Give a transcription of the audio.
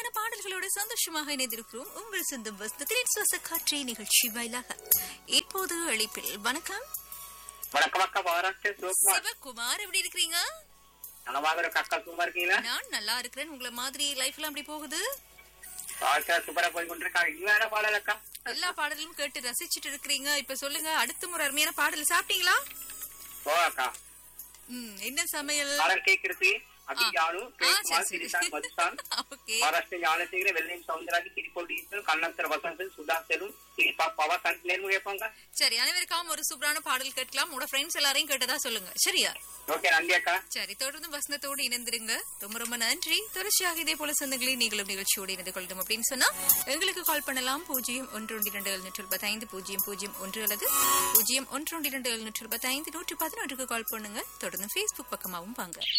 பாடல்களோடு சந்தோஷமாக இணைந்திருக்கிறோம் உங்கள் சொந்தம் வசந்தத்தின் சுவாச காற்றை நிகழ்ச்சி வாயிலாக இப்போது அழைப்பில் வணக்கம் வணக்கம் அக்கா மகாராஷ்டிர சிவகுமார் சிவகுமார் எப்படி இருக்கிறீங்க நலமாக இருக்க அக்கா சும்மா இருக்கீங்களா நான் நல்லா இருக்கிறேன் உங்களை மாதிரி லைஃப்ல அப்படி போகுது வாழ்க்கை சூப்பரா போய் கொண்டிருக்காங்க இவன் பாடல் அக்கா எல்லா பாடலும் கேட்டு ரசிச்சிட்டு இருக்கிறீங்க இப்ப சொல்லுங்க அடுத்த முறை அருமையான பாடல் சாப்பிட்டீங்களா ஓ அக்கா ம், என்ன சமையல் பாடல் கேட்கறது அபி ஆ. யானு ஆ, பிரேம்குமார் சரி, சிரிசான் சரி. மதுசான் ஓகே மகாராஷ்டிர ஞானசேகர வெள்ளையும் சவுந்தரராஜ் திரிப்போல் ஈஸ்வரன் கண்ணத்தர் வசந்தன் சுதா செல்வம் திரிப்பா பவா நேர்முக கேட்பாங்க சரி அனைவருக்காகவும் ஒரு சூப்பரான பாடல் கேட்கலாம் உங்களோட ஃப்ரெண்ட்ஸ் எல்லாரையும் கேட்டதா சொல்லுங்க சரியா ஓகே நன்றி அக்கா சரி தொடர்ந்து வசந்தத்தோடு இணைந்திருங்க ரொம்ப ரொம்ப நன்றி தொடர்ச்சியாக இதே போல சொந்தங்களை நீங்களும் நிகழ்ச்சியோடு இணைந்து கொள்ளணும் அப்படின்னு சொன்னா எங்களுக்கு கால் பண்ணலாம் பூஜ்ஜியம் ஒன்று ஒன்று இரண்டு எழுநூற்று இருபத்தி ஐந்து பூஜ்ஜியம் பூஜ்ஜியம் ஒன்று அல்லது பூஜ்ஜியம் ஒன்று ஒன்று இரண்டு எழுநூற்று இருபத்தி ஐந்து நூற்று பதினொன்றுக்கு கால் பண்ணுங்க தொடர்ந்து ஃபேஸ்புக் பக்கமாகவும் வாங்க